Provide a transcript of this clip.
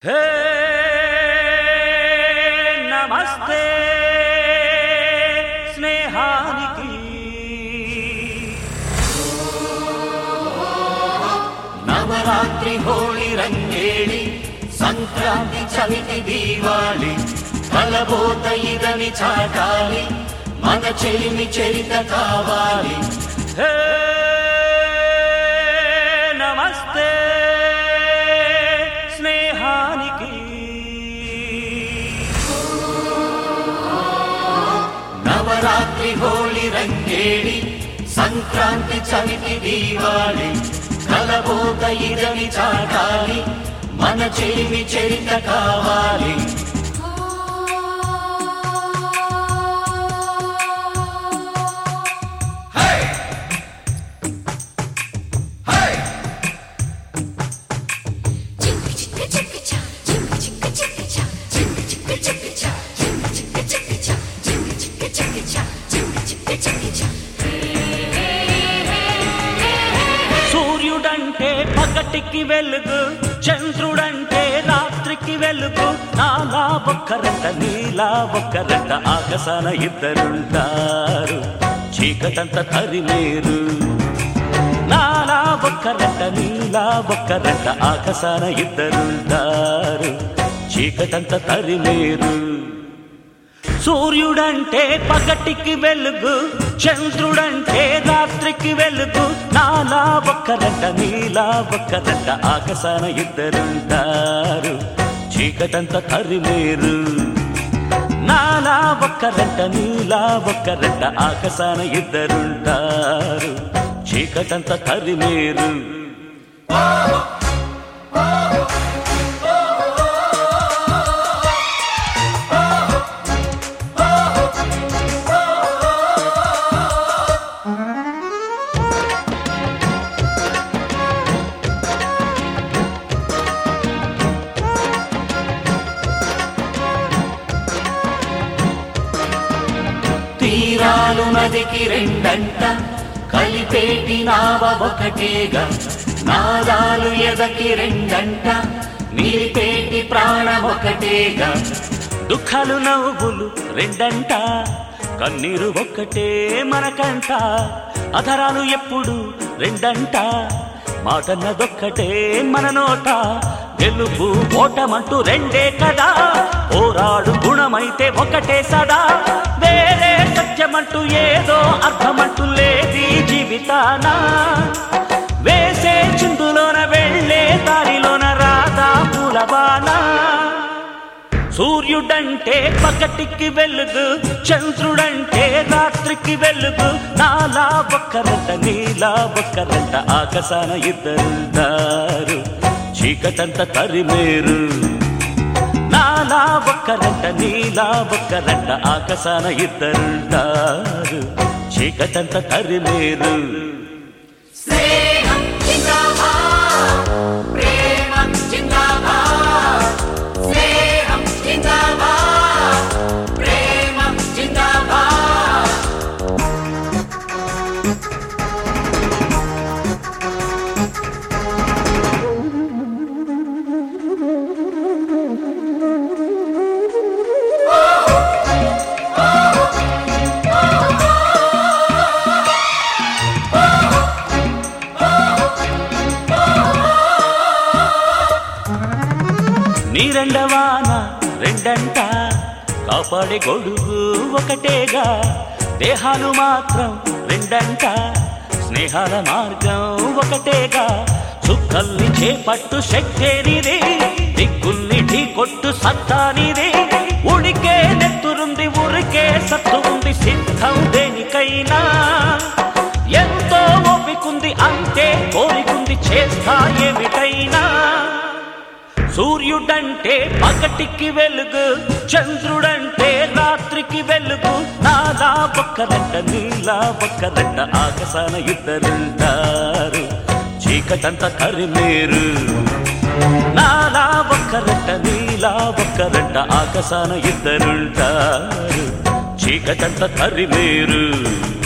హే నమస్తే స్నేహానికి నవరాత్రి హోళి రంగేళి సంక్రాంతి చవితి దీవాలి కలబోత ఇదని చాటాలి మన చెలిమి చరిత కావాలి హే నమస్తే స్నేహానికి నవరాత్రి హోళి రంగేళి సంక్రాంతి చవితి దీవాలి కలబోత ఇదని చాటాలి మన చెలిమి చరిత కావాలి సూర్యుడంటే పగటికి వెలుగు చంద్రుడంటే రాత్రికి వెలుగు నాలా ఒక్కరంట నీలా ఒక్కరంట ఆకాశాన ఇద్దరుంటారు చీకటంత తరిలేరు నాలా ఒక్కరంట నీలా ఒక్కరంట ఆకాశాన ఇద్దరుంటారు చీకటంత తరిలేరు సూర్యుడంటే పగటికి వెలుగు చంద్రుడంటే రాత్రికి వెలుగు నాలా ఒక్కరంట నీలా ఒక్కరంట ఆకాశాన ఇద్దరుంటారు చీకటంత తరిలేరు నాలా ఒక్కరంట నీలా ఒక్కరంట ఆకాశాన ఇద్దరుంటారు చీకటంత తరిలేరు తీరాలు నదికి రెండంట కలిపేటి నావ ఒకటేగా నాదాలు ఎదకి రెండంట నిలిపేటి ప్రాణం ఒకటేగా దుఃఖాలు నవ్వులు రెండంట కన్నీరు ఒక్కటే మనకంట అధరాలు ఎప్పుడు రెండంట మాటన్నదొక్కటే మన నోట గెలుపు ఓటమంటూ రెండే కదా పోరాడు గుణమైతే ఒకటే సదా వేరే సత్యమంటూ ఏదో అర్థమంటూ లేది జీవితాన వేసే చిందులోన వెళ్ళే దారిలోన రాదా పూలబానా సూర్యుడంటే పగటికి వెలుగు చంద్రుడంటే రాత్రికి వెలుగు నాలా ఒక్కరంట నీలా ఒక్కరంట ఆకాశాన ఇద్దరుంటారు చీకటంత తరిమేరు నాలా ఒక్కరంట నీలా ఒక్కరంట ఆకాశాన ఇద్దరుంటారు చీకటంత తరిమేరు స్నేహం జిందాబాద్ ప్రేమ జిందాబాద్ స్నేహం జిందాబాద్ ప్రేమ జిందాబాద్ నీరెండవాన రెండంట కాపాడే గొడుగు ఒకటేగా దేహాలు మాత్రం రెండంట స్నేహాల మార్గం ఒకటేగా చుక్కల్ని చేపట్టు శక్తేనిది దిక్కుల్ని ఢీ కొట్టు సత్తానిది ఉడికే నెత్తురుంది ఉరికే సత్తు ఉంది సిద్ధం దేనికైనా ఎంతో ఓపికుంది అంతే కోరికుంది చేస్తా ఏమిటైనా సూర్యుడంటే పగటికి వెలుగు చంద్రుడంటే రాత్రికి వెలుగు నాలా ఒక్కరంట నీలా ఒక్కరంట ఆకాశాన ఇద్దరుంటారు చీకటంత కరిమేరు నాలా ఒక్కరంట నీలా ఒక్కరంట ఆకాశాన ఇద్దరుంటారు చీకటంత కరిమేరు